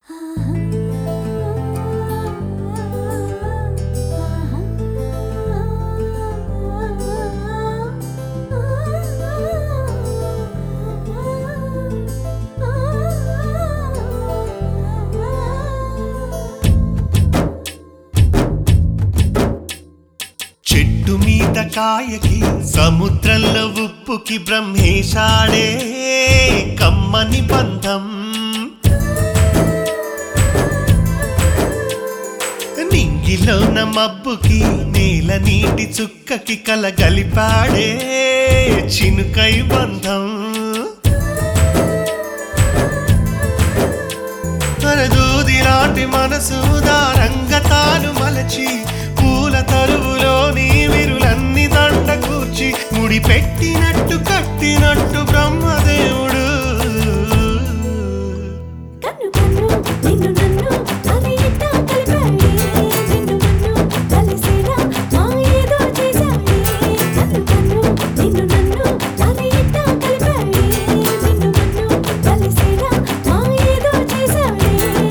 చెట్టు మీద కాయకి సముద్రంలో ఉప్పుకి బ్రహ్మేశాడే కమ్మని బంధం నింగిలోన మబ్బుకి నేల నీటి చుక్కకి కలగలిపాడే చినుకై బంధం దూది నాటి మనసు దారంగా తాను మలచి పూల తరువులో నీ విరులన్నీ దండ కూర్చి ముడి పెట్టినట్టు కట్టినట్టు బ్రహ్మదేవుడు కన్ను కన్ను నిన్ను నన్ను అది ఇట్టా కలిపాడే నిన్ను నన్ను కలిసేలా మా ఏదో చేశాడే కన్ను కన్ను నిన్ను నన్ను అది ఇట్టా కలిపాడే నిన్ను నన్ను కలిసేలా మా ఏదో చేశాడే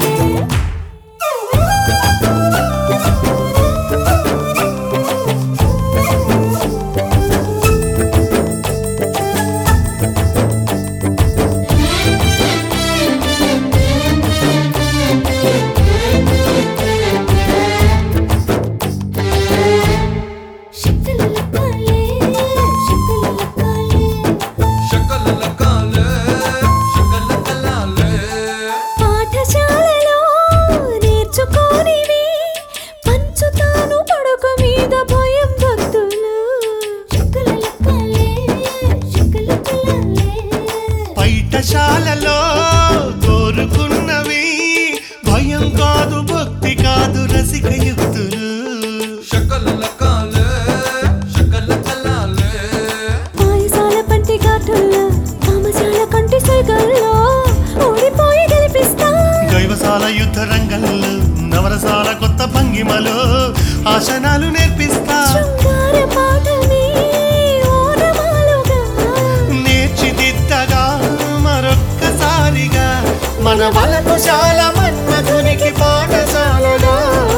శక్తులకాలే శక్తులకాలే షకలలకాలే, షకలకలాలే. పాఠశాలలో నేర్చుకోనివి పంచుతాను పడక మీద భయం భక్తులు శక్తులకాలే శక్తులకాలే బయటశాలలో కోరుకున్నవి భయం కాదు భక్తి కాదు రసిక యుక్తులు షకలలకాలే, షకలకలాలే. పాయసాల పంటి ఘాటుల్లో కామశాల కంటి సైగల్లో ఓడిపోయి గెలిపిస్తా దైవశాల యుద్ధ రంగంలో నవరసాల కొత్త భంగిమలో ఆసనాలు నేర్పిస్తా శృంగార పాఠమే ఓనమాలుగా నేర్చిదిద్దగా మరొక్కసారిగా మన వలకు శాల మన్మధునికి పాఠశాలగా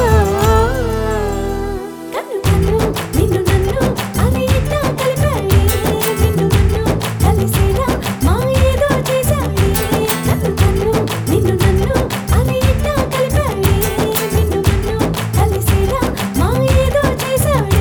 కన్ను కన్ను నిన్ను నన్ను అది ఇట్టా కలిపాడే నిన్ను నన్ను కలిసేలా మా ఏదో చేశాడే కన్ను కన్ను నిన్ను నన్ను అది ఇట్టా కలిపాడే నిన్ను నన్ను కలిసేలా మా ఏదో చేశాడే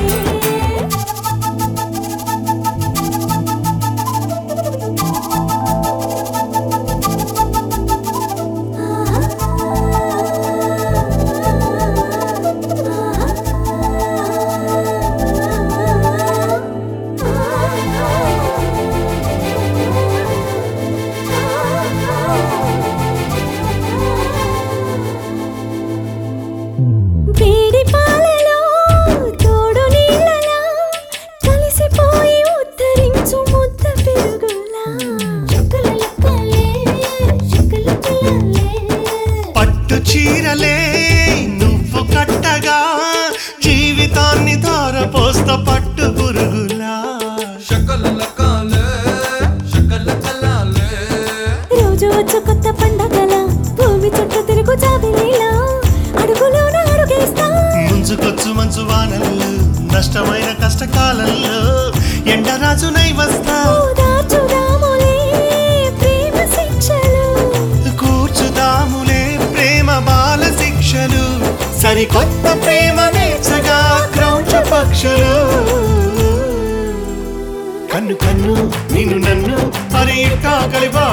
వేడి పాలలో తోడు నీళ్ళలా కలిసిపోయి ఉద్ధరించు ముద్ద పెరుగులా చుక్కల లెక్కలే చుక్కల పిల్లలే పట్టు చీరలే నువ్వు కట్టగా జీవితాన్ని ధారపోస్త పట్టు పురుగులా షకలలకాలే, షకలకలాలే. రోజు వచ్చు కొత్త పండగల భూమి చుట్టూ తిరుగు జాబిలీలా అడుగులోన అడుగేస్తా ముంచుకొచ్చు మంచు వానల్లో నష్టమైన కష్టకాలంలో ఎండరాజునై వస్తా ఓదార్చుదాములే ప్రేమ శిక్షలు కూర్చుదాములే ప్రేమ బాల శిక్షలు సరికొత్త ప్రేమ నేర్చగా క్రౌంచ పక్షులు కన్ను కన్ను నిన్ను నన్ను మరి ఇట్టా కలిపా